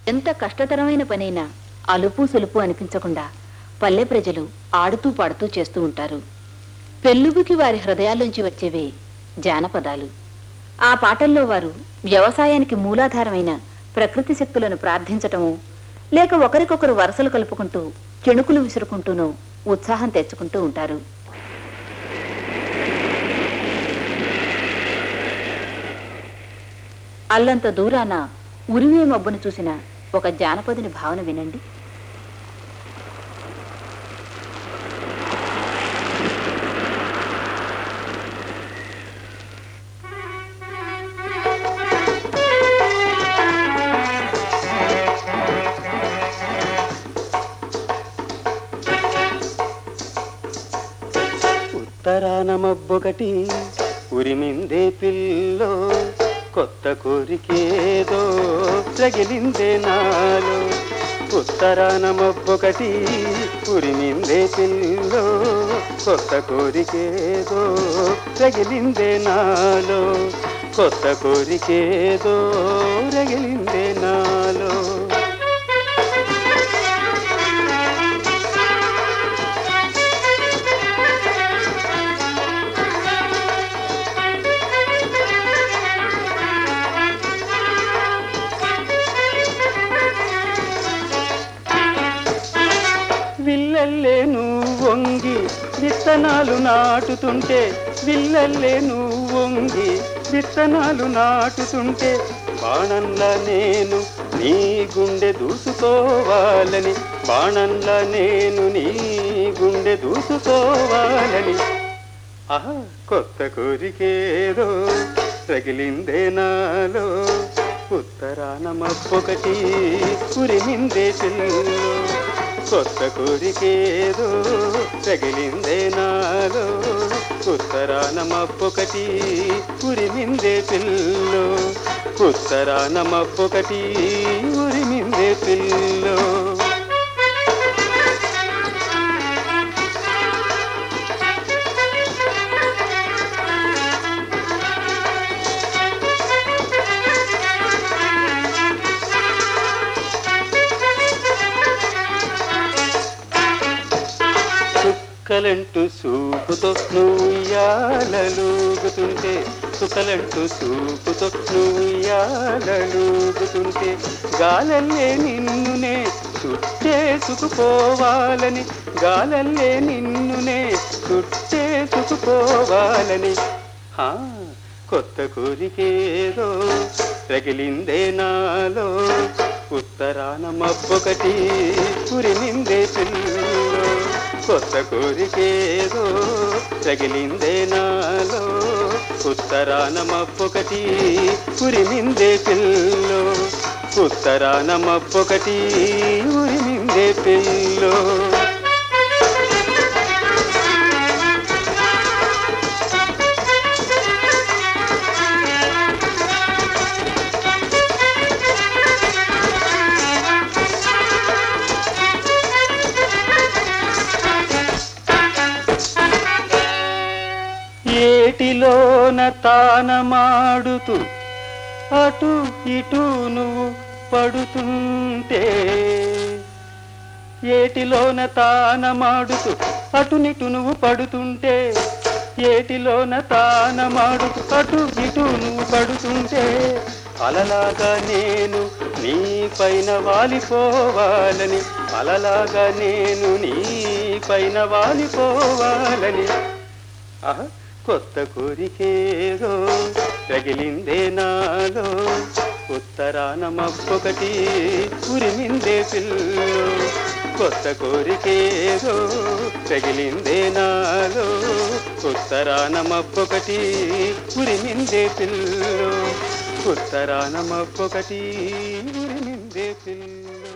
ఎంత కష్టతరమైన పనైనా అలుపు సులుపు అనిపించకుండా పల్లె ప్రజలు ఆడుతూ పాడుతూ చేస్తూ ఉంటారు పెళ్ళుబుకి వారి హృదయాల్లోంచి వచ్చేవే జానపదాలు ఆ పాటల్లో వారు వ్యవసాయానికి మూలాధారమైన ప్రకృతి శక్తులను ప్రార్థించటము లేక ఒకరికొకరు వరసలు కలుపుకుంటూ చెణుకులు విసురుకుంటూనూ ఉత్సాహం తెచ్చుకుంటూ ఉంటారు అల్లంత దూరాన ఉరిమే మబ్బును చూసిన ఒక జానపదుని భావన వినండి ఉత్తరాన మబ్బొకటి ఉరిమిందే పిల్లో కొత్త కోరికేదో రగిలిందే నాలో ఉత్తరాన మబ్బొకటి ఉరిమిందే పిల్లో కొత్త కోరికేదో రగిలిందే నాలో కొత్త కోరికేదో రగిలిందే నాలో విల్లల్లే నువ్వు వంగి విత్తనాలు నాటుతుంటే విల్లల్లే నువ్వు వంగి విత్తనాలు నాటుతుంటే బాణంలా నేను నీ గుండె దూసుకోవాలని బాణంలా నేను నీ గుండె దూసుకోవాలని ఆహా కొత్త కోరికేదో రగిలిందే నాలో ఉత్తరాన మబ్బొకటి ఉరిమిందే పిల్లో కొత్త కోరికేదో రగిలిందే నాలో ఉత్తరాన మబ్బొకటి ఉరిమిందే పిల్లో ఉత్తరాన మబ్బొకటి ఉరిమిందే పిల్లో చుక్కలంటూ సూపుతో నువ్వు ఉయ్యాలలుగుతుంటే చుక్కలంటూ సూపుతో నువ్వు ఉయ్యాలలుగుతుంటే గాలల్లే నిన్నునే చుట్టేసుకుపోవాలని గాలల్లే నిన్నునే చుట్టేసుకుపోవాలని హా కొత్త కోరికేదో రగిలిందే నాలో ఉత్తరాన మబ్బొకటి ఉరిమిందే పిల్లో కొత్త కోరికేదో రగిలిందే నాలో ఉత్తరాన మబ్బొకటి ఉరిమిందే పిల్లో ఉత్తరాన మబ్బొకటి ఉరిమిందే పిల్లో ఏటిలోన తానమాడుతూ అటు ఇటు నువ్వు పడుతుంటే ఏటిలోన తానమాడుతూ అటునిటు నువ్వు పడుతుంటే ఏటిలోన తానమాడుతూ అటు ఇటు నువ్వు పడుతుంటే అలలాగా నేను నీ పైన వాలిపోవాలని అలలాగా నేను నీ పైన వాలిపోవాలని ఆహా కొత్త కోరికేదో రగిలిందే నాలో ఉత్తరాన మబ్బొకటి ఉరిమిందే పిల్లో కొత్త కోరికేదో రగిలిందే నాలో ఉత్తరాన మబ్బొకటి ఉరిమిందే పిల్లో ఉత్తరాన మబ్బొకటి ఉరిమిందే పిల్లో